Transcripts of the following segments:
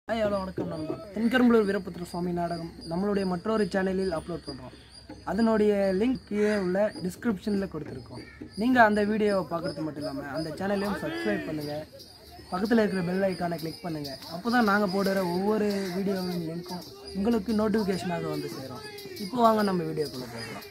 Hi hello வணக்கம் நண்பா தென்கரும்பலூர் வீரபுத்திர சுவாமி நாடகம் நம்மளுடைய மற்றொரு சேனலில் அப்லோட் பண்ணுறோம் அதனுடைய லிங்க் கீழே உள்ள டிஸ்கிரிப்ஷனில் கொடுத்துருக்கோம் நீங்கள் அந்த வீடியோவை பார்க்குறது மட்டும் இல்லாமல் அந்த சேனலையும் சப்ஸ்கிரைப் பண்ணுங்கள் பக்கத்தில் இருக்கிற பெல் ஐக்கானை கிளிக் பண்ணுங்கள் அப்போ தான் நாங்கள் போடுற ஒவ்வொரு வீடியோவின் லிங்க்கும் உங்களுக்கு நோட்டிஃபிகேஷனாக வந்து சேரும் இப்போ வாங்க நம்ம வீடியோக்குள்ளே போகலாம்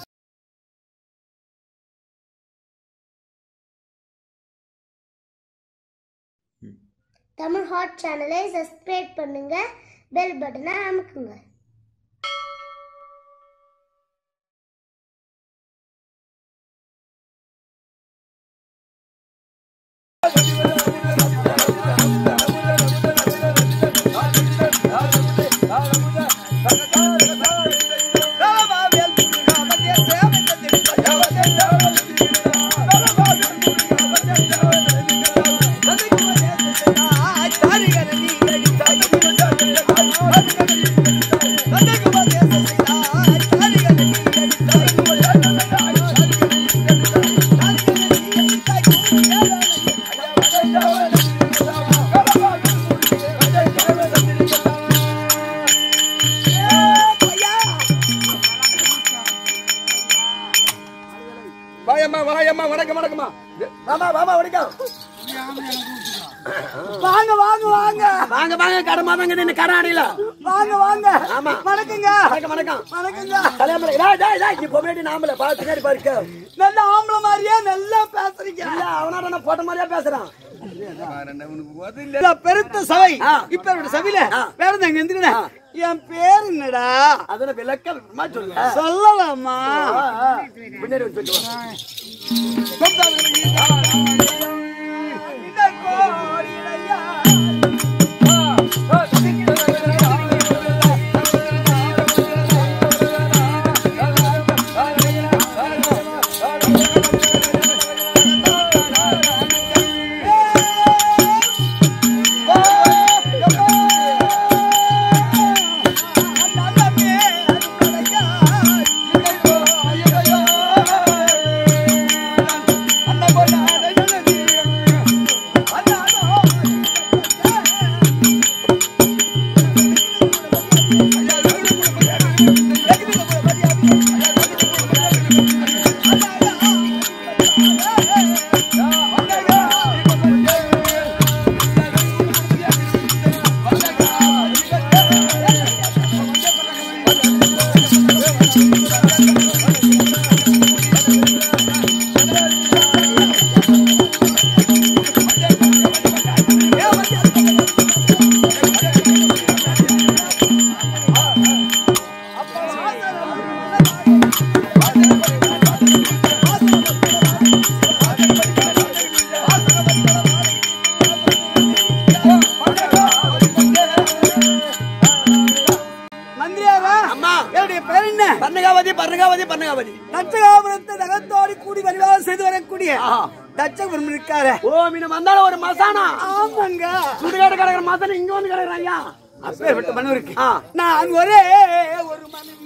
தமிழ் ஹாட் சேனலை சப்ஸ்கிரைப் பண்ணுங்க பெல் பட்டனை அமுக்குங்க வாயம்மா வாயம்மா வணக்கம் வணக்கம்மா வாமா வாமா வணக்கம் வாங்க வாங்க வாங்க வாங்க வாங்க கடை மாதங்க நின்று கடை அடையில வாங்க வாங்க ஆமா. வணக்கங்க வணக்கம் வணக்கம் வணக்கங்க கல்யாணம் டேய் டேய் டேய் நீ பொம்மையாட்டி நாமல பா பின்னாடி பாருக்க நல்ல ஆம்பளை மாதிரியே நல்லா பேசுறீங்க இல்ல அவனாட நான் போட்ட மாதிரியா பேசுறான் இல்ல, பெருத்த சபை ஆ. இப்ப என்னோட சபையில ஆ. வேற எங்க எந்திரா என் பேர் என்னடா அதன விளக்கமா சொல்லு சொல்லலாமா ஆ, ஆ. பின்னாடி வந்து சொல்லுவா இந்த கோடியிலையா மந்திரியாரா அம்மா என்னுடைய பேர் என்ன பன்னகாவதி பன்னகாவதி பன்னகாவதி தச்சகாபுரத்தை நகத்தோடி கூடி வழிவாக செய்து வரக்கூடிய தச்சகுரம் இருக்காரு ஓ மீன வந்தாலும் ஒரு மசானா ஆமாங்க சுடுகாடு கிடக்குற மசானா இங்க வந்து கிடக்குறான் ஐயா அப்பேற்பட்ட மனு இருக்கு ஆ. நான் ஒரே ஒரு மனைவி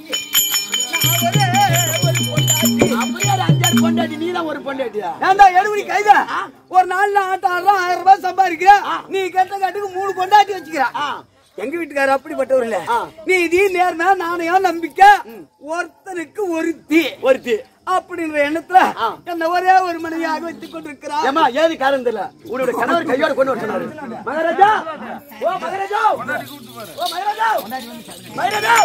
நான் ஒரே ஒரு பொண்டாட்டி அப்படியே ஒரு அஞ்சாறு பொண்டாட்டி நீ தான் ஒரு பொண்டாட்டியா ஏன்டா எடுபடி கைதா ஒரு நாள்ல ஆட்டம் ஆடுறோம் ஆயிரம் ரூபாய் சம்பாதிக்கிற நீ கெட்ட கட்டுக்கு மூணு பொண்டாட்டி வச்சுக்கிற எங்க வீட்டுக்காரர் அப்படிப்பட்டவர் இல்ல நீதி நேர்மை நாணயம் நம்பிக்கை ஒருத்தனுக்கு ஒருத்தி ஒருத்தி அப்படின்ற எண்ணத்துல என்ன ஒரே ஒரு மனைவியாக வைத்துக் கொண்டிருக்கிறார் ஏமா ஏது காரணம் தெரியல உன்னோட கணவர் கையோட கொண்டு வர சொன்னாரு மகாராஜா ஓ மகாராஜா ஓ மகாராஜா மகாராஜா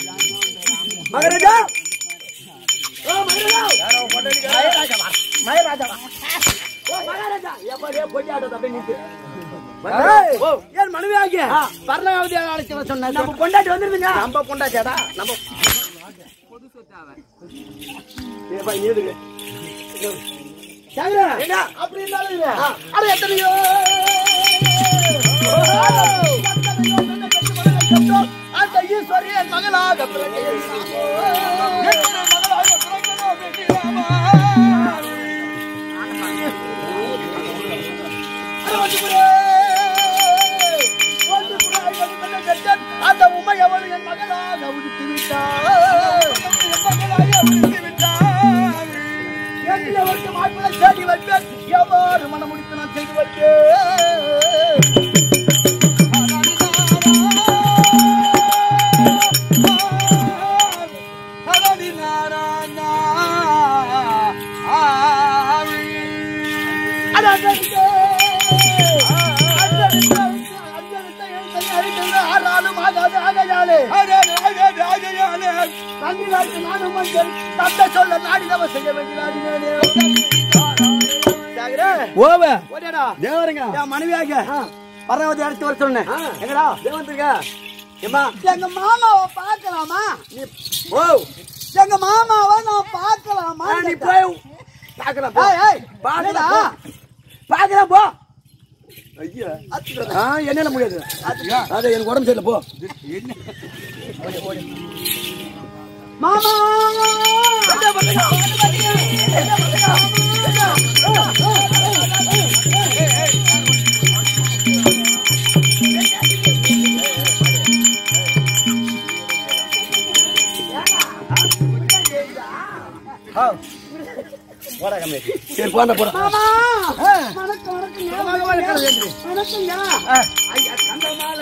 மகாராஜா ஓ மகாராஜா மகாராஜா ஓ மகாராஜா எப்படி பொய்யாட தப்பி நிட்டு ஏய், ஓ என் மனைவியாகிய ஆ. பர்ணகாவதி அழைச்சு வர சொன்ன நம்ம பொண்டாட்டி வந்துருதுங்க நம்ம பொண்டாட்டியாடா நம்ம ஏப்பா, நீ எதுக்கு? கேக்குறேன் என்ன? அப்படி இருந்தாலும் இல்ல ஆ. அது எத்தனையோ அந்த ஈஸ்வரிய மகளாக அந்த உமை அவள் என் மகளாக உதித்து விட்டார் எங்களுக்கு மாப்பிள்ளை தேடி வைப்பேன் எவ்வாறு மனம் முடித்து நான் செய்து வைப்பேன் ஆகாது ஆகையாலே தந்திராட்டு நானும் மஞ்சள் தந்த சொல்ல நாடினவ செய்ய வேண்டிய ஓவ ஓடேடா தேவருங்க என் மனைவியாக பரவதி அடிச்சு வர சொன்னேன் எங்கடா தேவந்திருக்க ஏமா எங்க மாமாவை பார்க்கலாமா ஓ எங்க மாமாவை நான் பார்க்கலாமா ஆ, நீ போய் பாக்கலாம் போ ஏய், ஏய், பாக்கலாம் என்னடா? போ பாக்கலாம் போ ஐயா ஆ என்னால முடியாது அது எனக்கு உடம்பு சரியில்லை போ மாமா சரி போண்டா போடா மாமா வணக்கம் வணக்கம் வணக்கங்க ஐயா கந்தமால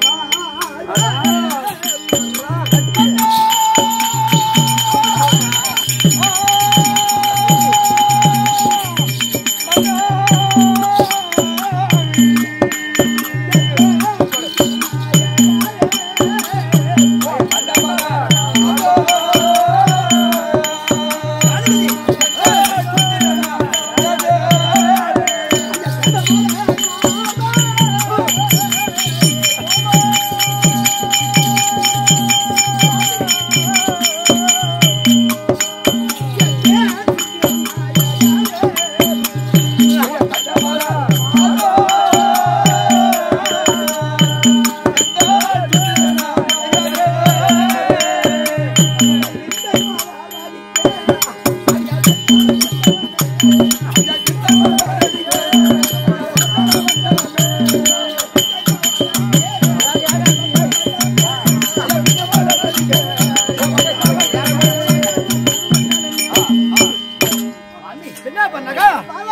என்ன பண்ணாக்கா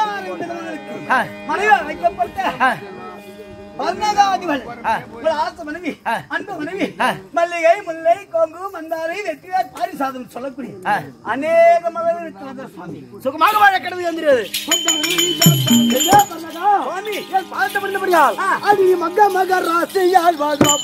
மனைவி வைக்கப்பட்ட பர்ணகாதிகள் உங்கள் அரச மனைவி அன்பு மனைவி மல்லிகை முல்லை கோங்கு மந்தாரை வெற்றியார் பாரிசாதம் சொல்லக்கூடிய அநேக மலர்கள் இருக்கிறது சுவாமி சுகமாக வாழ கடவுள் வந்துருது சுவாமி என் பார்த்த பண்ணபடியால் அடி மக மக ராசியால் வாகம்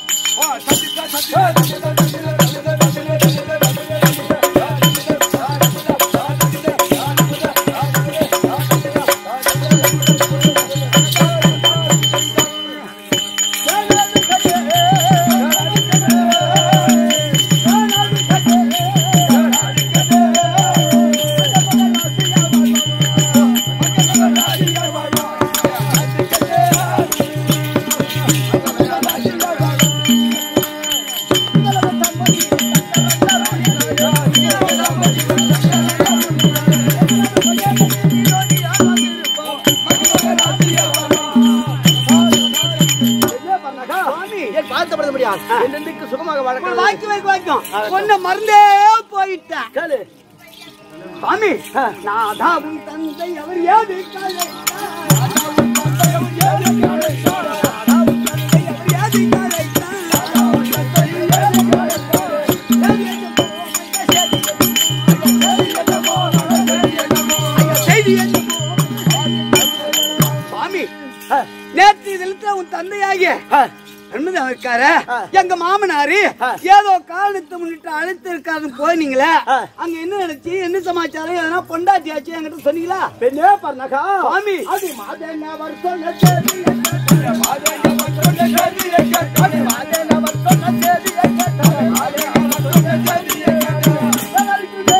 சுவாமி என் பார்த்தபடியால் என்றென்றைக்கு சுகமாக வாழ கடவுள் வாக்கி வைக்க வைக்கும் கொன்ன மறந்தே போயிட்டேன் கேளு சுவாமி நான் அதான் உன் தந்தை அவர் ஏது சுவாமி நேற்று இதில் உன் தந்தையாகிய அன்புதான் இருக்காரு எங்க மாமனாரு ஏதோ காரணத்தை முன்னிட்டு அழைத்து இருக்காரு போனீங்களே அங்க என்ன நினைச்சு என்ன சமாச்சாரம் எதனா பொண்டாட்டியாச்சு என்கிட்ட சொன்னீங்களா பெண்ணே பண்ணாக்கா சுவாமி அது மாதேனவர் சொன்ன செய்தியை கேட்டது. மாதேனவர் சொன்ன செய்தியை கேட்டது. மாதேனவர் சொன்ன செய்தியை கேட்டது. மாதேனவர் சொன்ன செய்தியை கேட்டது. கதறிக்குதே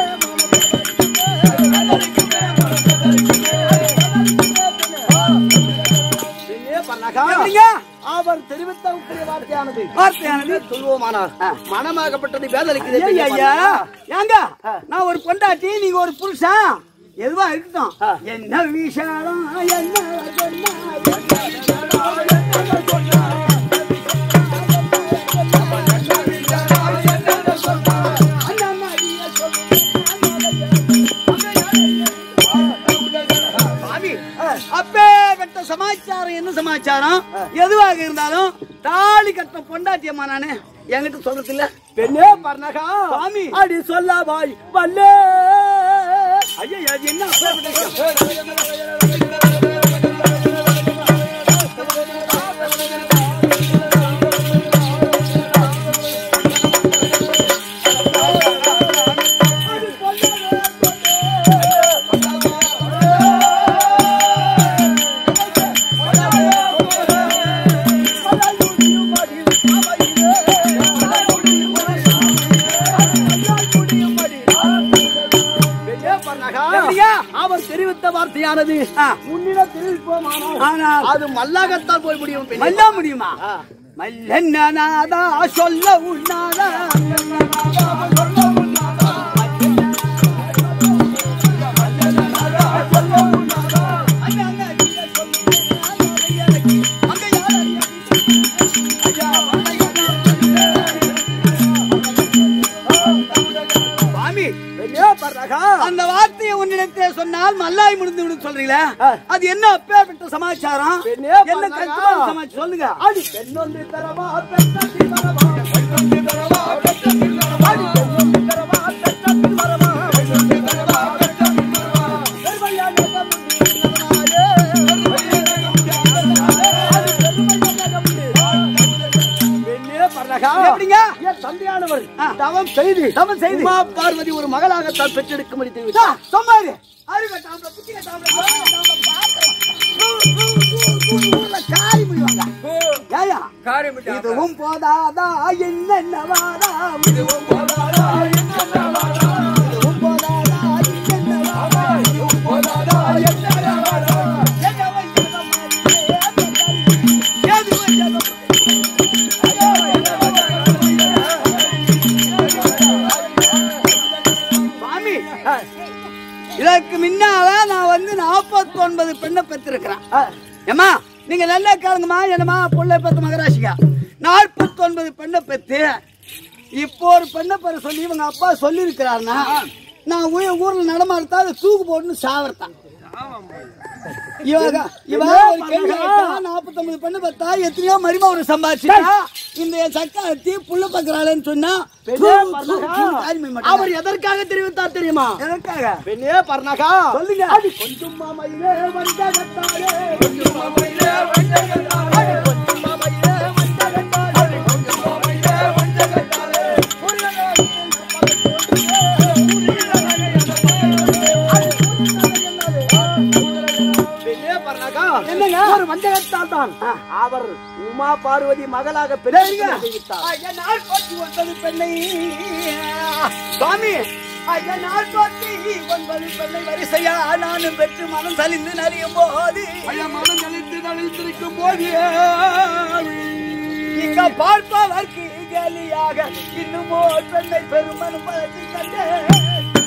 பெண்ணே பண்ணாக்கா எப்படிங்க? அவர் தெரிவித்த உக்கிரிய வார்த்தையானது வார்த்தையானது சொல்வோமானால் மனமாகப்பட்டது வேதனைக்கு ஏய் ஐயா ஏங்க நான் ஒரு பொண்டாட்டி நீங்க ஒரு புருஷன் எதுவா இருக்கட்டும் என்ன விஷயம் என்ன அப்பேற்பட்ட சமாச்சாரம் என்ன சமாச்சாரம் எதுவாக இருந்தாலும் தாலி கட்ட பொண்டாட்டியம்மா நானு என்கிட்ட சொல்றது இல்ல பெண்ணே பண்ணாக்கா சுவாமி. அடி சொல்ல வாய் வல்லே ஐயா அது என்ன அப்பேற்பட்ட விஷயம்? கடமையானது ஆ. உன்னிடத்தில் இருப்போமானால் ஆனால் அது மல்லாகத்தான் போய் முடியும் பெண்ணே. மல்ல முடியுமா ஆ. மல்லன்னாதா சொல்ல உண்ணாதா சுவாமி பெண்ணே பரகா அந்த வார்த்தையை உன்னிடத்தே சொன்னால் மல்லாய் முடிந்து விடும் சொல்றீங்களே அது என்ன அப்பேற்பட்ட சமாச்சாரம் பெண்ணே என்ன பரகா. கருத்து சமாச்சாரம் சொல்லுங்க அடி பெண்ணொன்று தரவா பெண்ணொன்று தரவா பெண்ணொன்று தரவா பெண்ணொன்று தரவா அடி பெண்ணொன்று தரவா பெண்ணொன்று வரவா பெண்ணொன்று தரவா பெண்ணொன்று வரவா பெருமையா நகம் பெண்ணே பரகா எப்படிங்க என் தந்தையானவர் தவம் செய்து தவம் செய்து. உமா பார்வதி ஒரு மகளாகத்தான் பெற்றெடுக்கும்படி சா, தெரிவித்தார் சொன்னாரு அறிவை தாம்பளை, புத்தியை தாம்பளை, குணத்தை தாம்பளை, பாத்திரம். ஊ, ஊ, ஊ, ஊ, ஊர்ல காரி முடிவாங்க. ஏய்யா, இதுவும் போதாதா என்னென்னவாதா இதுவும் போதாதா என்னென்னவாதா இதுவும் போதாதா என்னென்னவாதா இதுவும் போதாதா என்னென்னவாதா என்ன வைக்கிறதா ஏது வைக்கிறதா சுவாமி இதற்கு முன்னால நான் வந்து நாற்பத்தி ஒன்பது பெண்ணை பெற்றிருக்கிறேன் ஏமா நீங்க நல்லா கேளுங்கம்மா என்னம்மா புள்ளை பத்து மகராசிக்கா நாற்பத்தி ஒன்பது பெண்ணை பெற்று இப்போ ஒரு பெண்ணை பெற சொல்லி இவங்க அப்பா சொல்லி இருக்கிறாருன்னா நான் ஊ- ஊர்ல நடமாடுத்தா அதை தூக்கு போட்டுன்னு சாவர்த்தான் இவங்க இவ ஒரு கேள்வி கேட்டா, 49 பெண்ணு பார்த்தா எத்தனையோ மரிமா ஒரு சம்பாதிச்சுட்டா இந்த என் சக்காத்தி புள்ள பக்கறாளன்னு சொன்னா பெண்ணே தூ, தூ, பரலகா. தூ, தாய்மை மட்டும். அவர் எதற்காக தெரிவித்தார் தெரியுமா எதற்காக பெண்ணே பர்ணகா சொல்லுங்க. அடி கொஞ்சம் மாமையிலே வந்தகத்தாரே கொஞ்சம் மாமையிலே வந்தகத்தாரே அடி கொஞ்சம் மாமையிலே வந்தகத்தாரே அடி கொஞ்சம் மாமையிலே வந்தகத்தாரே பெண்ணே பர்ணகா என்னங்க? ஒரு வந்தகத்தால் தான் அவர் உமா பார்வதி மகளாக சரிங்க. பெரிய தெரிவித்தார் ஐயா, நாற்பத்தி ஒன்பது பெண்ணை சுவாமி ஐயா, நாற்பத்தி ஒன்பது பெண்ணை வரிசையா நானும் பெற்று மனம் சலிந்து நறியும் போது மனம் கழித்து நலித்திருக்கும் போது இங்க பார்ப்பவர்க்கு கேலியாக இன்னும் ஓர் பெண்ணை பெருமனும் பழத்தி கண்டேன்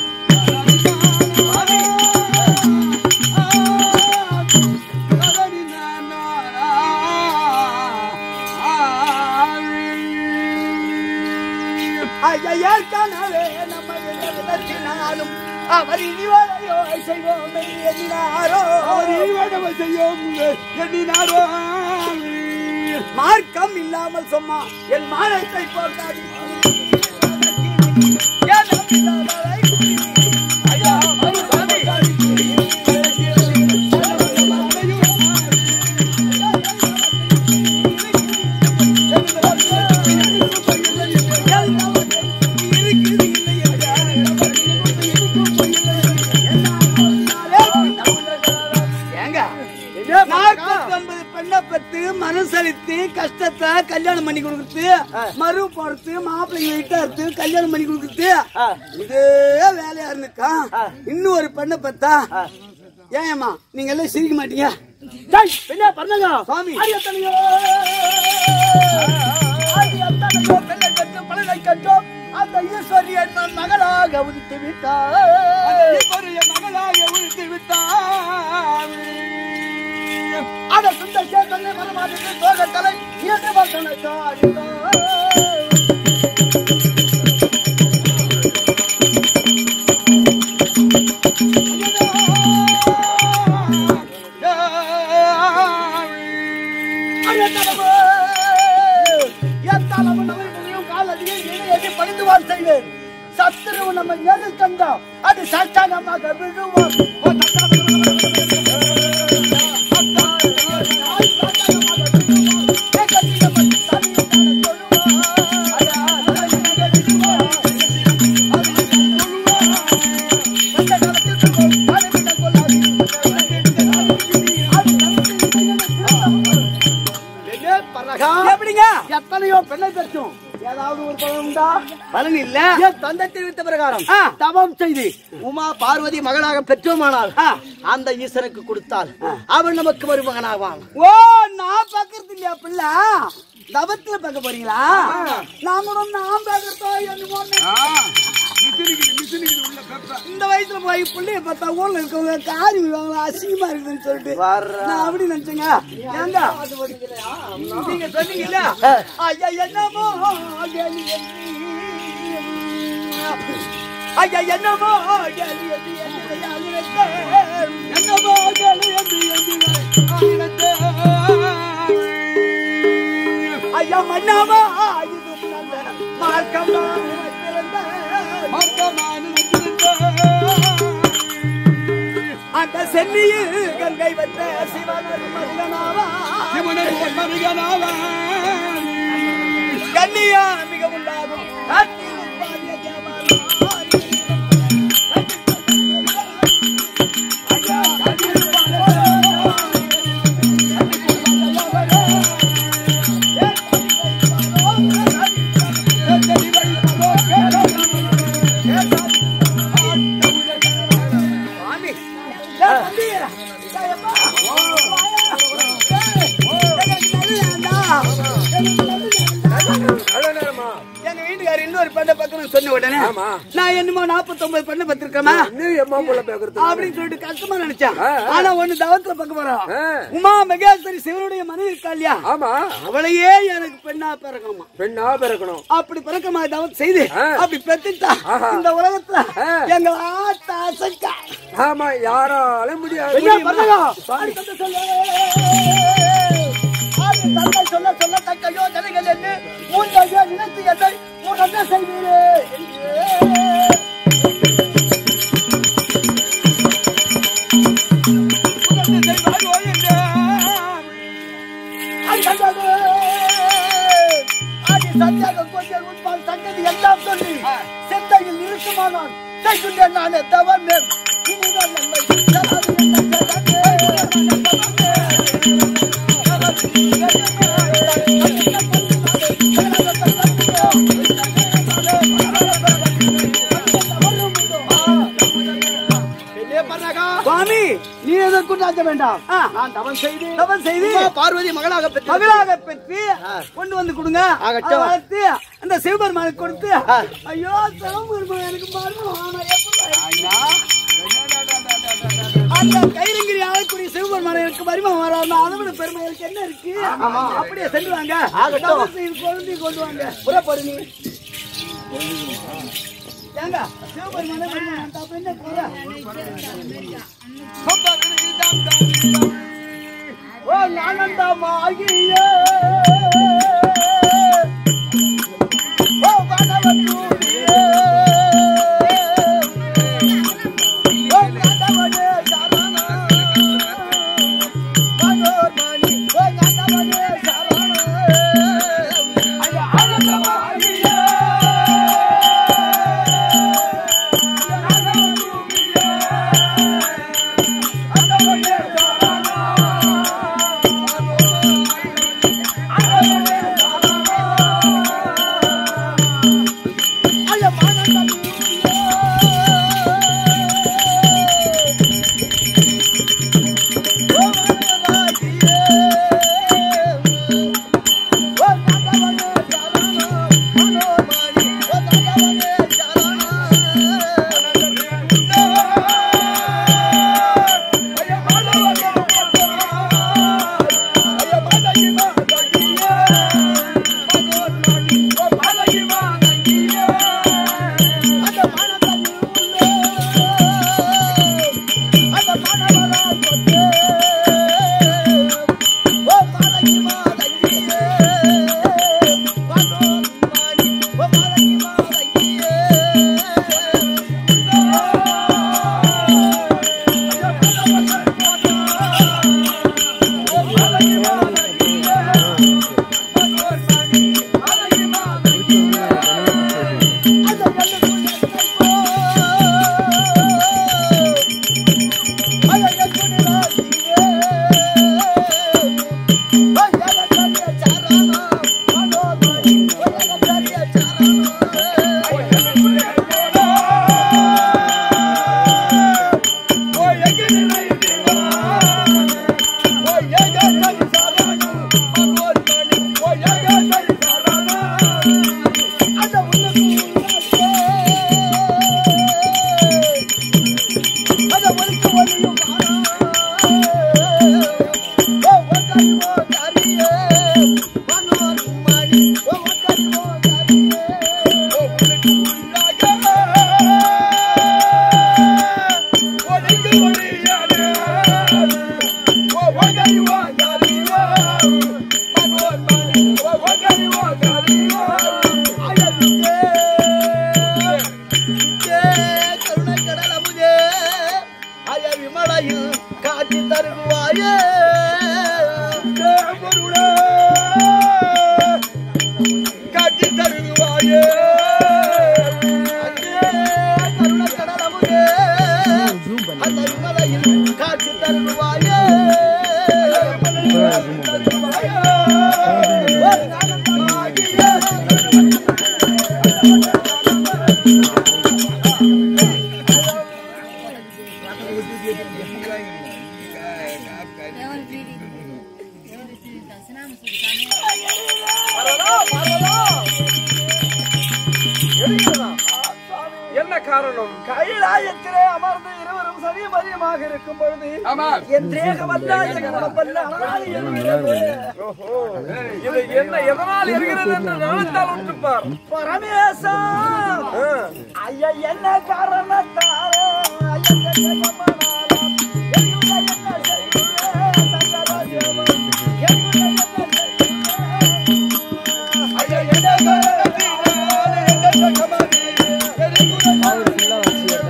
ஐயா, ஏற்கனவே நம்ம விதத்தினாலும் அவர் இனிவரையோ செய்வோம் என்று எண்ணினாரோ மார்க்கம் இல்லாமல் சொன்னா என் மானத்தை போட்டாடி ஏனம் இல்லாமலை கூறி. ஐயா, ஏங்க நாற்பத்தி ஒன்பது பெண்ணை பெற்று மனசளித்து கஷ்டத்தை கல்யாணம் பண்ணி கொடுக்குறது மறு பொறுத்து மாப்பிள்ளை வீட்டை அறுத்து கல்யாணம் பண்ணி கொடுக்குறது இதே வேலையா இருந்துக்கா இன்னும் ஒரு பெண்ணை பெத்தா ஏமா நீங்க எல்லாம் சிரிக்க மாட்டீங்க பெண்ணே பர்ணகா சுவாமி அது எத்தனையோ அது எத்தனையோ பிள்ளை பெற்று பலனை கண்டோம் அந்த ஈஸ்வரியன் நான் மகளாக உதித்து விட்டார் மகளாக உழுத்து விட்டார் அதை சுந்த சேத்தனை மனமாதிரி தோகத்தலை என்று மக்களுக்கு காடினார் எத்தளவு நவர்களையும் காலடியில் இணையடி பணிந்துவான் செய்வேன் சத்துருவு நம்ம எது கண்டா அது சாட்சாங்கமாக விழுவோம் எப்படிங்க எத்தனையோ பெண்ணை பெற்றோம் ஏதாவது ஒரு பலன் உண்டா பலன் இல்ல என் தந்தை தெரிவித்த பிரகாரம் ஆ. தவம் செய்து உமா பார்வதி மகளாக பெற்றோமானால் ஆ. அந்த ஈசனுக்கு கொடுத்தால் அவன் நமக்கு மருமகனாவான் ஓ நான் பாக்குறது இல்லையா பிள்ளை தவத்துல பார்க்க போறீங்களா நான் கூட நான் பாக்குறதோ என்னமோ இந்த வயசுல போய் பிள்ளைய பார்த்தா ஊர்ல இருக்கவங்க காரி விடுவாங்க அசிங்கமா இருக்குதுன்னு சொல்லிட்டு நான் அப்படி நினைச்சேங்க ஏங்க நீங்க சொன்னீங்கல்ல ஐயா என்னமோ கேலி ஐயா என்னமோ கேலி என்னமோ கேலி ஐயா மன்னாமா இது பிறந்த மார்க்கமான பிறந்த மார்க்கமான அந்த சென்னியில் கங்கை வந்த சிவனர் மருகனாவா கண்ணியா மிக உண்டாகும் காட்டில் பாடிய தேவாலயம். ஐயா, கண்ணில் சாமி, டேய் தம்பி, டேய் அப்பா, வாயா. டேய், எனக்கு நல்ல வேண்டா. எங்க வீட்டுக்காரர் இன்னொரு பெண்ணை பக்கம் சொன்ன உடனே நான் என்னமோ நாற்பத்தொன்பது பெண்ணை பத்திருக்கேமா அப்படின்னு சொல்லிட்டு கஷ்டமா நினைச்சேன் ஆனா ஒண்ணு தவத்துல பக்கம் போறோம் உமா மகேஸ்வரி சிவனுடைய மனைவி இருக்கா இல்லையா ஆமா அவளையே எனக்கு பெண்ணா பிறக்கணுமா பெண்ணா பிறக்கணும் அப்படி பிறக்கமா தவம் செய்து அப்படி பெத்துட்டா இந்த உலகத்துல எங்க ஆத்தா அசைக்கா ஆமா யாராலும் முடியாது ஐயா, பண்ணுங்க. ஆடி தந்தை சொல்ல. ஆடி தந்தை சொல்ல சொல்ல தக்கையோ ஜனங்கள் என்று மூன்றையோ நினைத்து என்னை மூன்றே செய்வீரே சத்தியாக கொஞ்சம் உட்பால் சங்கதி எல்லாம் சொல்லி செந்தையில் இருக்குமானால் செய்கின்றேன் நானே தவம் இனிதான் நன்மை தராது என்ன சுவாமி நீ எதை கொண்டாக்க வேண்டாம் நான் தவம் செய்து தவம் செய்து உமா பார்வதி மகளாக பெற்று மகளாக பெற்று கொண்டு வந்து கொடுங்க ஆகட்டும். அதை வளர்த்து அந்த சிவபெருமானுக்கு கொடுத்து ஐயோ சிவபெருமான் எனக்கு மரணம் ஆனா எப்படி அந்த கைரங்கிரி ஆகக்கூடிய சிவபெருமான் எனக்கு மருமகம் வராம அதை விட பெருமை எனக்கு என்ன இருக்கு அப்படியே சென்று வாங்க தவம் செய்து குழந்தையை கொண்டு வாங்க புறப்படு நீ ஏங்க சிவபெருமானே மருமகன் அப்ப என்ன குறை? ஓ ஆனந்தமாகிய ஓ வனவத்தூரியே. ஓ கதவனே சரணம். மனோர்மணி, ஓ கதவனே சரணம். ஐயா, ஆனந்தமாகிய. வனவத்தூரியே. காட்சி தருவாயே காட்சி தருவாயே கருணக்கடலமுதே அந்த விமலையில் காட்சி தருவாயே என்ன காரணம் கைலாயத்திலே அமர்ந்து இருவரும் சரியமரியமாக இருக்கும் பொழுது என் தேகம் வந்தால் என் உடம்பல்ல அனலாய் எரிகிறது. இது என்ன எதனால் எரிகிறது என்று நாணத்தால் உற்றுப்பார் பரமேசா ஐயா என்ன காரணத்தாரே ஐயா என்ன கமனாலாம் எரியுள்ள என்ன செய்யுள்ளே சங்கராஜேவம் எரியுள்ள என்ன செய்யுள்ளே ஐயா என்ன காரணத்தினாலே என்ன கமனி எரியுள்ள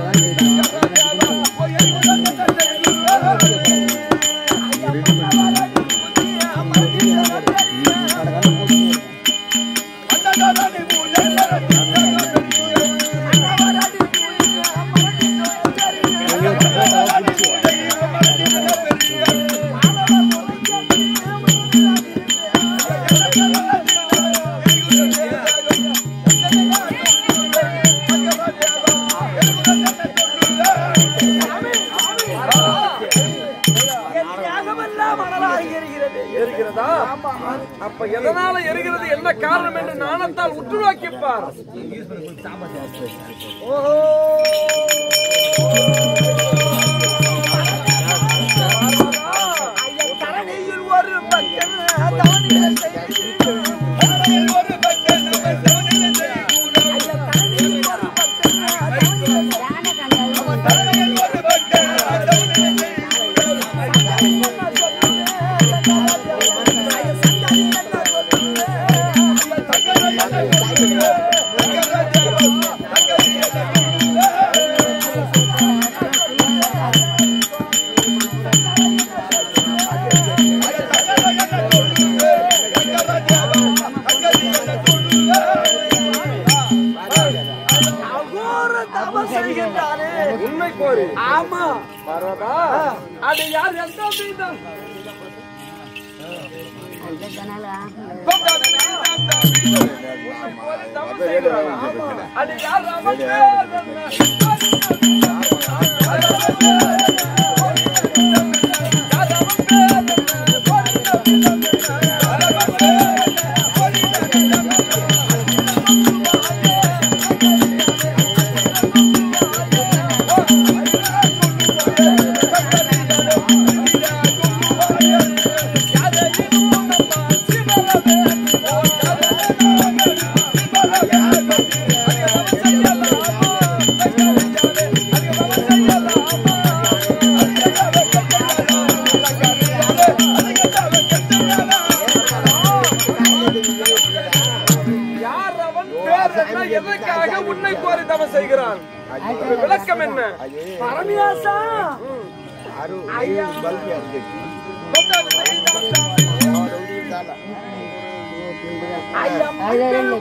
எரிகிறதா அப்ப எதனால எரிகிறது என்ன காரணம் என்று நாணத்தால் உற்று நோக்கிப்பார் தரணியில் ஒரு பக்கம் தவணில செய்கிறேன் ஒரு பக்கம் தவணில செய்கிறேன் ஐயா தரணியில் ஒரு பக்கம் தவணில ஒரு பக்கம் தவணில அகோர தவம் செய்கின்றாரே உண்மை கோரி ஆமா பரவதா அது யார் எந்த மீதம் அது யார் அவன் யார் அவன் பேர் என்ன எதற்காக உன்னை கோரி தவம் செய்கிறான் ஒரு விளக்கம் என்ன பரமேசா ஐயா மக்கள்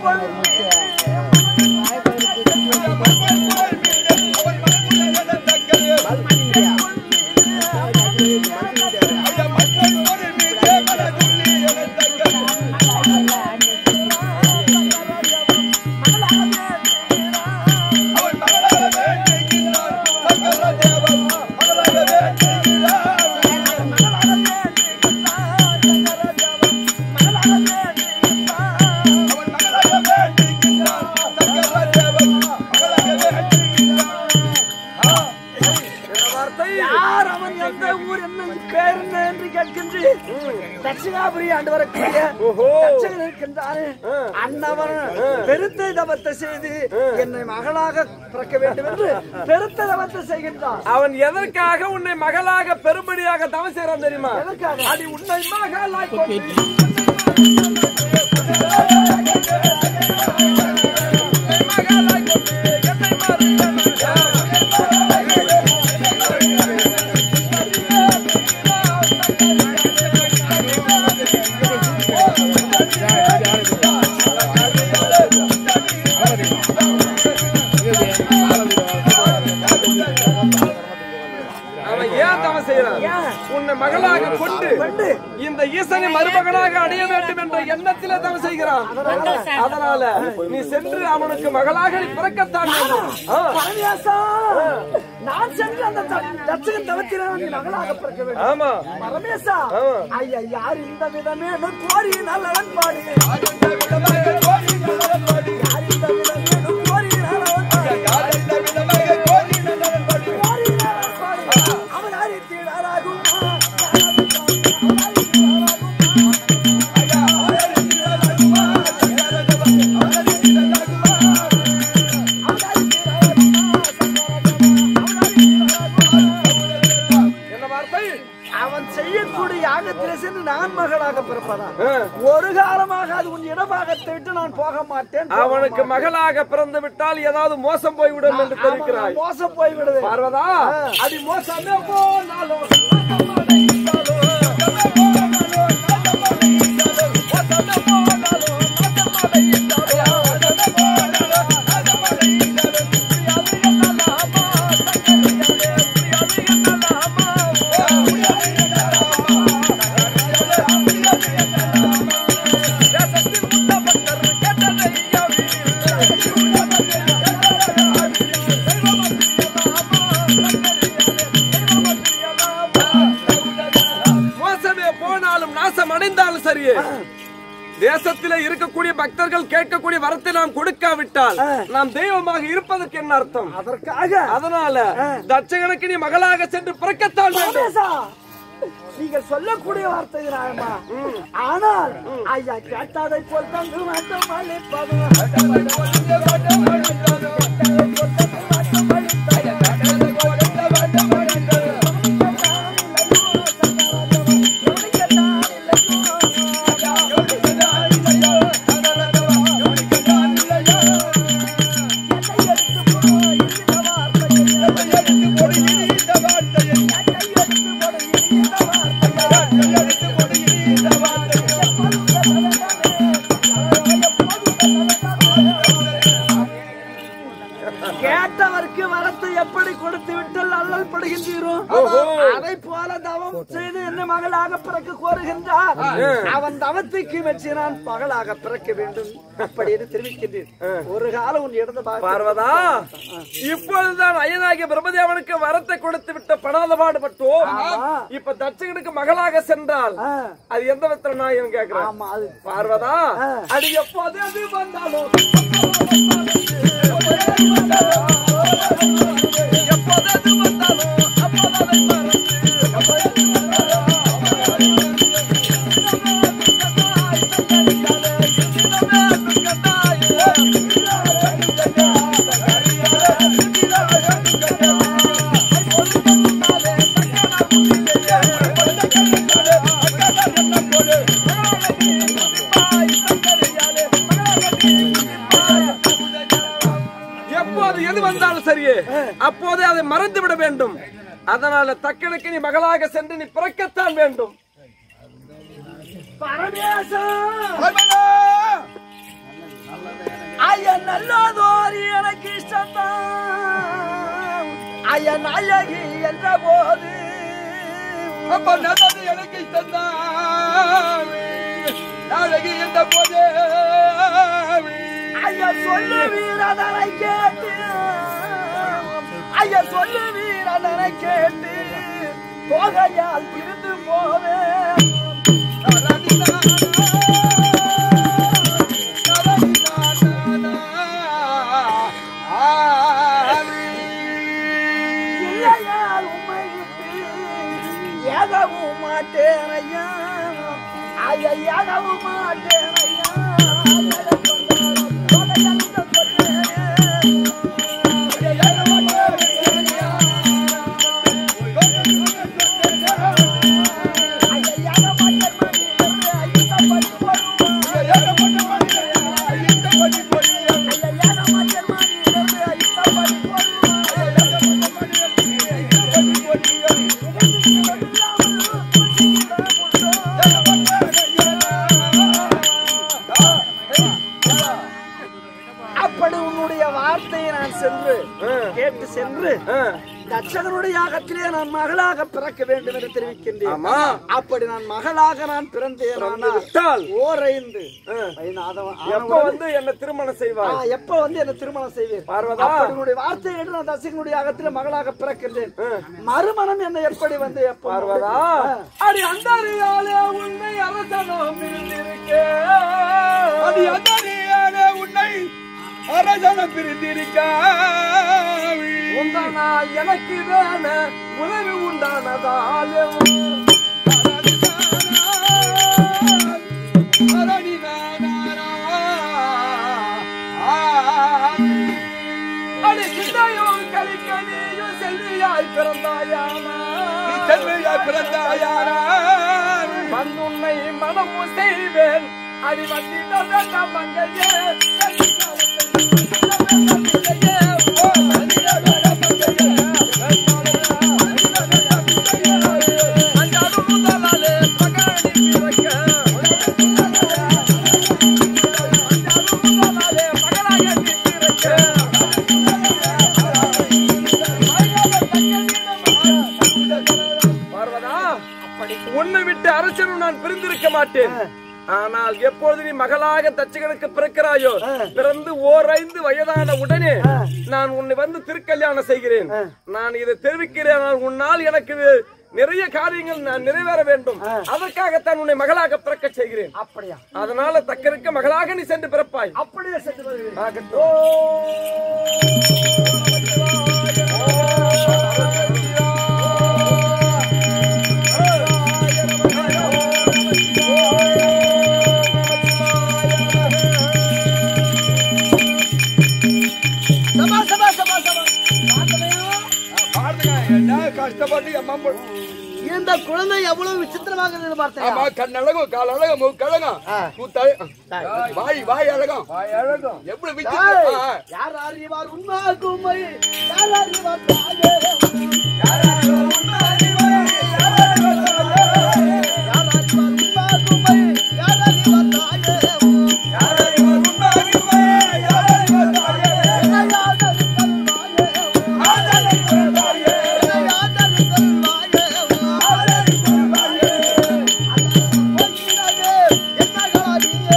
அவன் தட்சிணாபுரி ஆண்டு வரக்கூடிய ஓஹோ. தட்சகன் இருக்கின்றானே அன்னவன் பெருத்த தவத்தை செய்து என்னை மகளாக பிறக்க வேண்டும் என்று பெருத்த தவத்தை செய்கின்றான் அவன் எதற்காக உன்னை மகளாக பெரும்படியாக தவம் செய்யறான் தெரியுமா எதற்காக? அடி உன்னை மகளாய் கொண்டு மகளாய் கொண்டு என்னை மறுத்தவன் அவன் ஏன் தவம் செய்யறான் உன்னை மகளாக கொண்டு இந்த ஈசனை மருமகனாக அடைய வேண்டும் என்ற எண்ணத்திலே தவம் செய்கிறான் அதனால நீ சென்று அவனுக்கு மகளாக நீ பிறக்கத்தான் வேண்டும் ஆ. பரமேசா நான் சென்று அந்த த- தட்சகன் தவத்தினால் நீ மகளாக பிறக்க வேண்டும் ஆமா பரமேசா ஆமா. ஐயா யார் இந்த விதமே கோரி நல்லவன் பாடு யார் இந்த விதமே கோரி நல்லவன் பாடு கோரி நல்லவன் பாடு அவன் அறித்திடாராகும் என்ன வார்த்தை அவன் செய்யக்கூடிய யாகத்திலே சென்று நான் மகளாக பிறப்பதா ஆ. ஒரு காலமாக அது உன் இடபாகத்தை விட்டு நான் போக மாட்டேன் போக அவனுக்கு மாட்டேன். மகளாக பிறந்து விட்டால் ஏதாவது மோசம் போய்விடும் என்று ஆமா, தெரிவிக்கிறாய் நான் மோசம் போய்விடுவேன் பார்வதா ஆ. அடி மோசமே போனாலும் மோசமே போனாலும் நாசம் அடைந்தாலும் சரியே தேசத்திலே இருக்கக்கூடிய பக்தர்கள் கேட்கக்கூடிய வரத்தை நாம் கொடுக்காவிட்டால் நாம் தெய்வமாக இருப்பதற்கு என்ன அர்த்தம் அதற்காக அதனால தட்சகனுக்கு நீ மகளாக சென்று பிறக்கத்தான் வேண்டும் பரமேசா, நீங்கள் சொல்லக்கூடிய வார்த்தை நியாயமா ஆனால் ஐயா கேட்டாதை போல் தங்கு மட்டும் அளிப்பதும் கேட்டவருக்கு வரத்தை எப்படி கொடுத்து விட்டால் அல்லல் படுகின்றீரோ அதை போல தவம் செய்து என்ன மகளாக பிறக்க கோருகின்றார் அவன் தவத்துக்கு மெச்சி நான் மகளாக பிறக்க வேண்டும் அப்படி என்று தெரிவிக்கின்றேன் ஒரு காலம் உன் இடது பாகம் பார்வதா இப்பொழுதுதான் ஐயனாகிய பிரம்மதேவனுக்கு வரத்தை கொடுத்து விட்ட படாத பாடுபட்டோம் ஆமா. இப்ப தட்சகனுக்கு மகளாக சென்றால் ஆ. அது எந்த விதத்துல நான் கேக்குறேன் ஆமா அது பார்வதா ஆ. அது எப்போது அது வந்தாலும் எப்போது அது வந்தாலும் அப்போது அதை மறந்து எப்போது எது வந்தாலும் சரியே அப்போதே அதை மறந்து விட வேண்டும் அதனால தக்கனுக்கு நீ மகளாக சென்று நீ பிறக்கத்தான் வேண்டும் பரமேசா ஐயா நல்லதோர் எனக்கு இஷ்டம்தான் ஐயா நாயகி என்ற போது அப்ப நல்லது எனக்கு இஷ்டம்தான் அழகி என்ற போதே ஐயா சொல்லு வீரதனை கேட்டு ஐயா சொல்லு வீரதனை கேட்டு போகையால் இருந்து போவேன் இல்லையால் உம்மை விட்டு ஏகவும் மாட்டேன் ஐயா அப்படி உன்னுடைய வார்த்தையை நான் சென்று கேட்டு சென்று தட்சகனுடைய யாகத்திலே நான் மகளாக பிறக்க வேண்டும் என்று தெரிவிக்கின்றேன் ஆமா. அப்படி நான் மகளாக நான் பிறந்தேன் விட்டால் ஓரைந்து ஐந்து ஆதவ- எப்ப ஆனவுடன் வந்து என்ன திருமணம் ஆ, செய்வாய் எப்ப வந்து என்ன திருமணம் செய்வீர் பார்வதா. அப்படி உன்னுடைய வார்த்தை கேட்டு நான் தசகனுடைய யாகத்திலே மகளாக பிறக்கின்றேன் மறுமணம் என்ன எப்படி வந்து எப்ப பார்வதா அடி அந்தரியாலே உன்னை அரசனம் இருந்திருக்க அடி அந்தரியாலே உன்னை அரசனம் பிரிந்திருக்க உண்டானால் எனக்கு வேண உதவி உண்டானதாலே அடி சிந்தையும் கலிக்கனியும் செல்வியாய் பிறந்தாயானா நீ செல்வியாய் பிறந்தாயானா வந்துன்னை மனமும் செய்வேன் அடி வந்திட வேண்டாம் மங்கையே பார்வதா உன்னை விட்டு அரசனும் நான் பிரிந்திருக்க மாட்டேன் ஆனால் எப்பொழுது நீ மகளாக தச்சகனுக்கு பிறக்கிறாயோ பிறந்து ஓரைந்து வயதான உடனே நான் உன்னை வந்து திருக்கல்யாணம் செய்கிறேன் நான் இதை தெரிவிக்கிறேன் ஆனால் உன்னால் எனக்கு நிறைய காரியங்கள் நான் நிறைவேற வேண்டும் அதற்காகத்தான் உன்னை மகளாக பிறக்க செய்கிறேன் அப்படியா அதனால தக்கனுக்கு மகளாக நீ சென்று பிறப்பாய் அப்படியே சென்று வருகிறேன் ஆகட்டும். சபா சபா சபா சபா என்ன கஷ்டப்பட்டு அம்மா போ- இந்த குழந்தை எவ்வளவு விசித்திரமாக இருந்தது பார்த்தேன் ஆமா கண்ணழகும் காலழகம் மூக்கழகம் கூத்தழ வாய் வாய் அழகம் வாய் அழகம் எப்படி விசித்திரம் ஆ, ஆ. யார் அறிவார் உண்மை கும்மை யார் அறிவார் தாயே யார் அறிவார் உண்மை கும்மை யார் அறிவார் தாயே யார் அறிவார் உண்மை யார் அறிவார் தாயே யார் அறிவார் உண்மை கும்மை யார் அறிவார் தாயே யாதல் கல்வாயே ஆதல் கல்வாயே யாதல் கல்வாயே ஆதல் கல்வாயே என்ன காரியே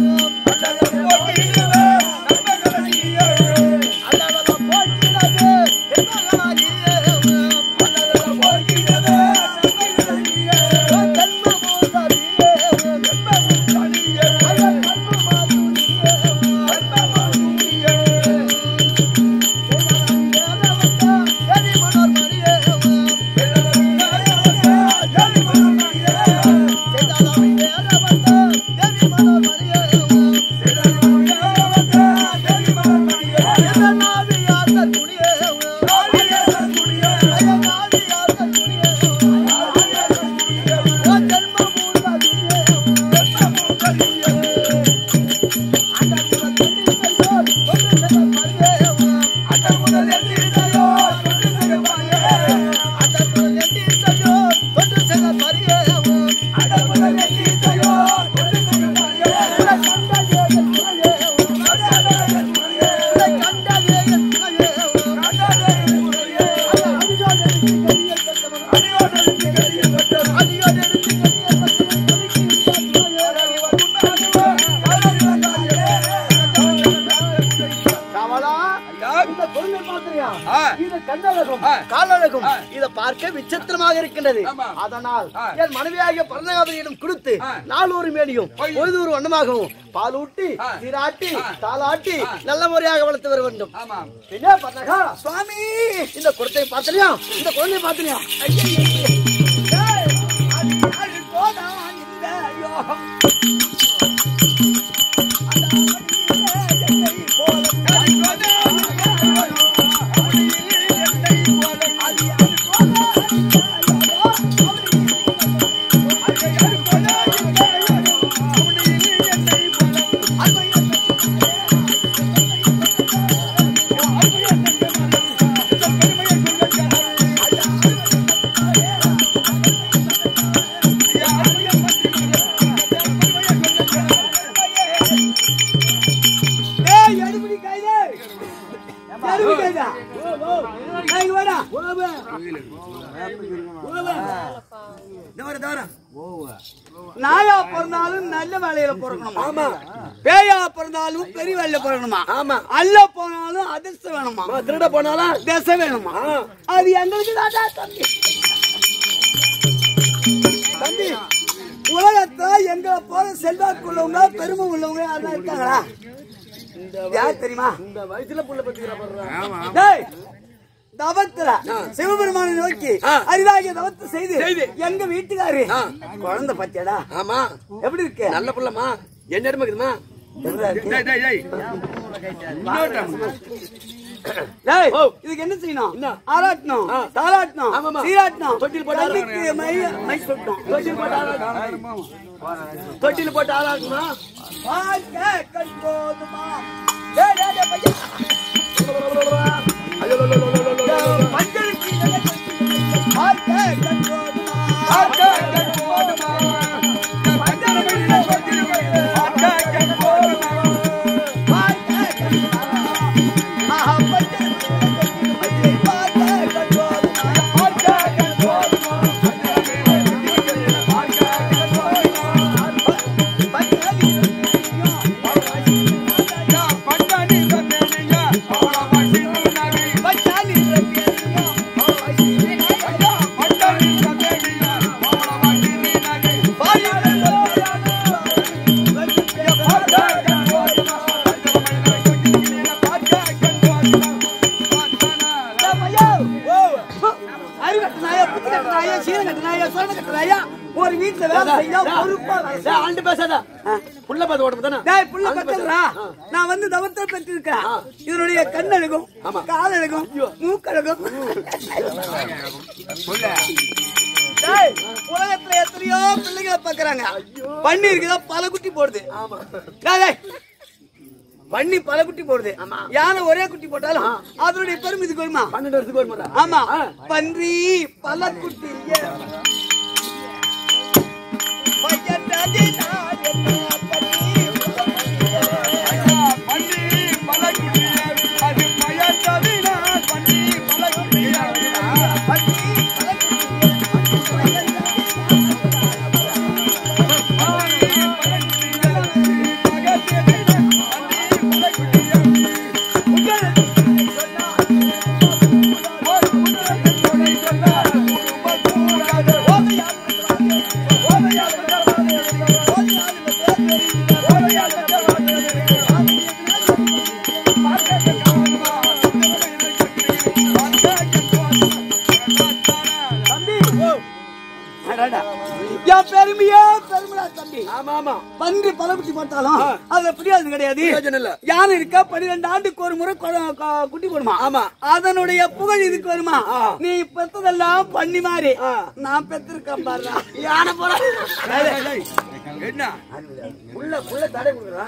கமலா இந்த குழந்தை பாத்திரியா ஆ. இது கண்ணழகும் ஆ. காலழகும் இத பார்க்க விசித்திரமாக இருக்கின்றது ஆமா. அதனால் ஆ. என் மனைவியாகிய பரணகாபதியிடம் கொடுத்து ஆ. நாளொரு மேனியும் பொழுது ஒரு வண்ணமாகவும் பாலூட்டி ஆ. சீராட்டி ஆ. தாளாட்டி நல்ல முறையாக வளர்த்து வர வேண்டும் ஆமா என்ன பரணகா சுவாமி இந்த குழந்தையை பார்த்தியா இந்த குழந்தையை பார்த்தியா ஆ அருமையா இங்க வாடா தவற தவற நாயா பிறந்தாலும் நல்ல வேலையில பிறக்கணுமா ஆமா பேயா பிறந்தாலும் பெரிய வேலையில பிறக்கணுமா ஆமா அல்ல போனாலும் அதிர்ஷ்டம் வேணுமா ஆமா, திருட போனாலும் திசை வேணுமா அது எங்களுக்கு தான்டா தம்பி தம்பி உலகத்துல எங்க போல செல்வாக்கு உள்ளவங்க பெருமை உள்ளவங்க யாருன்னா இருக்காங்களா யார் தெரியுமா இந்த வயசுல புள்ள பத்திக்கிறா டேய் தவத்துல சிவபெருமானை நோக்கி அரிதாகிய தவத்தை செய்து எங்க வீட்டுக்காரு குழந்தை பத்தியாடா ஆமா எப்படி இருக்கு நல்ல புள்ளமா என்ன இடமா இருக்குதுமா டேய், இதுக்கு என்ன செய்யணும் ஆராட்டணும் தாளாட்டணும் ஆமாமா. சீராட்டணும் தொட்டில் போட்டு கண்ணுக்கு மை மை சொட்டணும் தொட்டில் போட்டு ஆளா தொட்டில் போட்டு ஆளாக்குமா வாழ்க்கை கண் போதுமா டேய், டேய், டேய், பையன். மஞ்சளுக்கு இதழை கட்டி, வாழ்க்கை கண் போதுமா வாழ்க்கை கண் போதுமா மஞ்சளுக்கு இதழை கட்டி, வாழ்க்கை கண் போதுமா வாழ்க்கை கண் போதுமா ஆஹா, மஞ்சளுக்கு இதழை கட்டி, வாழ்க்கை கண் போதுமா வாழ்க்கை கண் போதுமா ஒரு வீட்டுல வேலை செஞ்சா பொறுப்பா வேலை செய்யணும். ஆண்டு பேசாத புள்ள பார்த்து ஓட்டம் தானே டேய் புள்ள பத்தல்றா நான் வந்து தவத்தை பெற்றிருக்கேன் இதனுடைய கண்ணழகும் காலழகும் மூக்கழகும் டேய் உலகத்துல எத்தனையோ பிள்ளைகளை பாக்குறாங்க பண்ணி இருக்குதா பல குட்டி போடுது டேய், டேய். பண்ணி பல குட்டி போடுது யானை ஒரே குட்டி போட்டாலும் அதனுடைய பெருமை இதுக்கு வருமா பன்னெண்டு வருஷத்துக்கு ஒரு மாதிரி ஆமா பன்றி பல குட்டி பையன்டாதே நான் என்ன பண்ணி அடடா. என் பெருமையே பெருமைடா தம்பி ஆமா ஆமா பன்றி பலகுட்டி போட்டாலும் அதுல பிரியாதம் கிடையாது பிரயோஜனம் இல்ல. யானை இருக்கா பன்னிரெண்டு ஆண்டுக்கு ஒரு முறை கொ- கொ- குட்டி போடுமா ஆமா. அதனுடைய புகழ் இதுக்கு வருமா நீ பெத்ததெல்லாம் பண்ணி மாறி நான் பெத்திருக்கேன் பாரு யானை போற புள்ள புள்ள தடை கொடுக்குறான்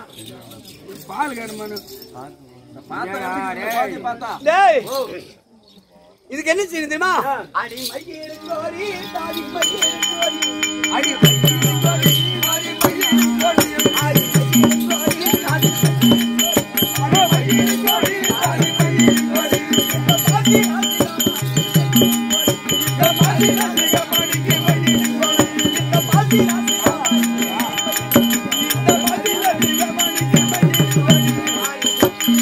டேய் இதுக்கு என்ன செய்யணும் தெரியுமா அடி மயிறு கோரி தாடி மயிறு கோரி அடி மயிறு கோரி தாடி மயிறு கோரி அடி மயிறு கோரி தாடி அடி மயிறு கோரி தாடி மயிறு கோரி இந்த பாதி இந்த பாதி இந்த பாதிக்கு மயிறு கோரி இந்த பாதி இந்த பாதி இந்த பாதிக்கு மயிறு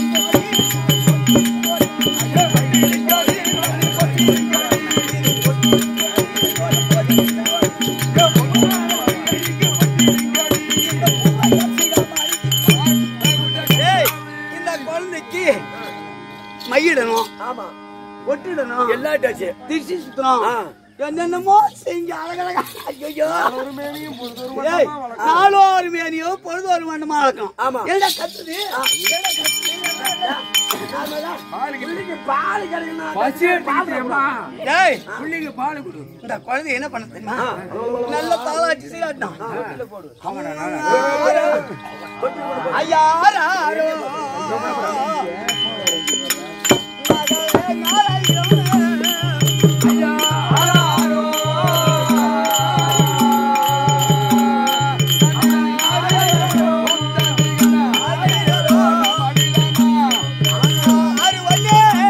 டேய், இந்த குழந்தைக்கு மையிடணும் ஆமா ஒட்டிடணும் எல்லாட்டாச்சு திருச்சி சுத்தணும் என்னென்னமோ செஞ்சு அழகழகா ஐயோ ஏய், நாலோரு மேனியோ பொழுது ஒரு மண்டமா வளர்க்கணும் ஆமா. என்னடா கத்துது என்னடா கத்துது? பால் கிடைக்கணும் டேய், இந்த குழந்தை என்ன பண்ண தெரியுமா நல்ல பாலாட்டி சீராட்டம் ஐயா ஆரோ அருவல்லே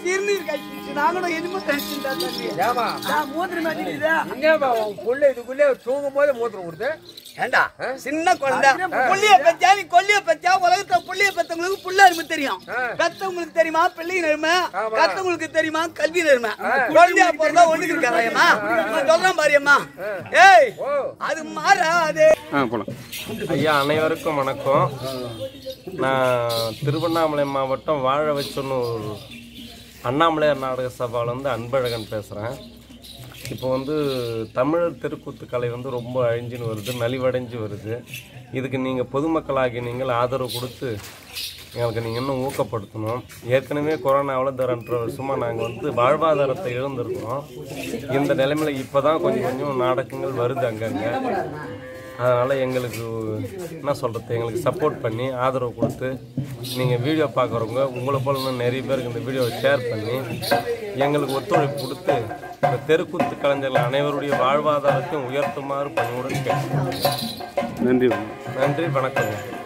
சிறுநீர் கழிச்சு நாங்களும் எதுவுமே கழிச்சுட்டா தம்பி ஏமா நான் மூத்திரம் மாட்டிக்கிதா என்னப்பா உன் புள்ள இதுக்குள்ளே தூங்கும் போது மூத்திரம் கொடுத்து ஏண்டா சின்ன குழந்தை புள்ளிய பச்சா நீ கொல்லிய பச்சா உலகத்துல புள்ளிய பெத்தவங்களுக்கு புள்ள அருமை தெரியும் பெத்தவங்களுக்கு தெரியுமா பிள்ளை நெருமை கத்தவங்களுக்கு தெரியுமா கல்வி நெருமை குழந்தையா பிறந்தா ஒண்ணுக்கு இருக்காராயம்மா நான் சொல்றேன் பாரியம்மா ஏய் அது மாறாது ஐயா அனைவருக்கும் வணக்கம் நான் திருவண்ணாமலை மாவட்டம் வாழ வச்சொன்னு ஒரு அண்ணாமலையார் நாடக சபாவிலேருந்து அன்பழகன் பேசுகிறேன் இப்போ வந்து தமிழர் தெருக்கூத்து கலை வந்து ரொம்ப அழிஞ்சுன்னு வருது நலிவடைஞ்சு வருது இதுக்கு நீங்கள் பொதுமக்களாகி நீங்கள் ஆதரவு கொடுத்து எங்களுக்கு நீங்கள் இன்னும் ஊக்கப்படுத்தணும் ஏற்கனவே கொரோனாவில் இந்த ரெண்டரை வருஷமாக நாங்கள் வந்து வாழ்வாதாரத்தை இழந்திருக்கிறோம் இந்த நிலைமையில் இப்போ தான் கொஞ்சம் கொஞ்சம் நாடகங்கள் வருது அங்கங்கே அதனால் எங்களுக்கு என்ன சொல்கிறது எங்களுக்கு சப்போர்ட் பண்ணி ஆதரவு கொடுத்து நீங்கள் வீடியோ பார்க்குறவங்க உங்களை போல இன்னும் நிறைய பேருக்கு இந்த வீடியோவை ஷேர் பண்ணி எங்களுக்கு ஒத்துழைப்பு கொடுத்து இந்த தெருக்கூத்து கலைஞர்கள் அனைவருடைய வாழ்வாதாரத்தையும் உயர்த்துமாறு பணியுடன் கேட்கிறேன் நன்றி நன்றி வணக்கம்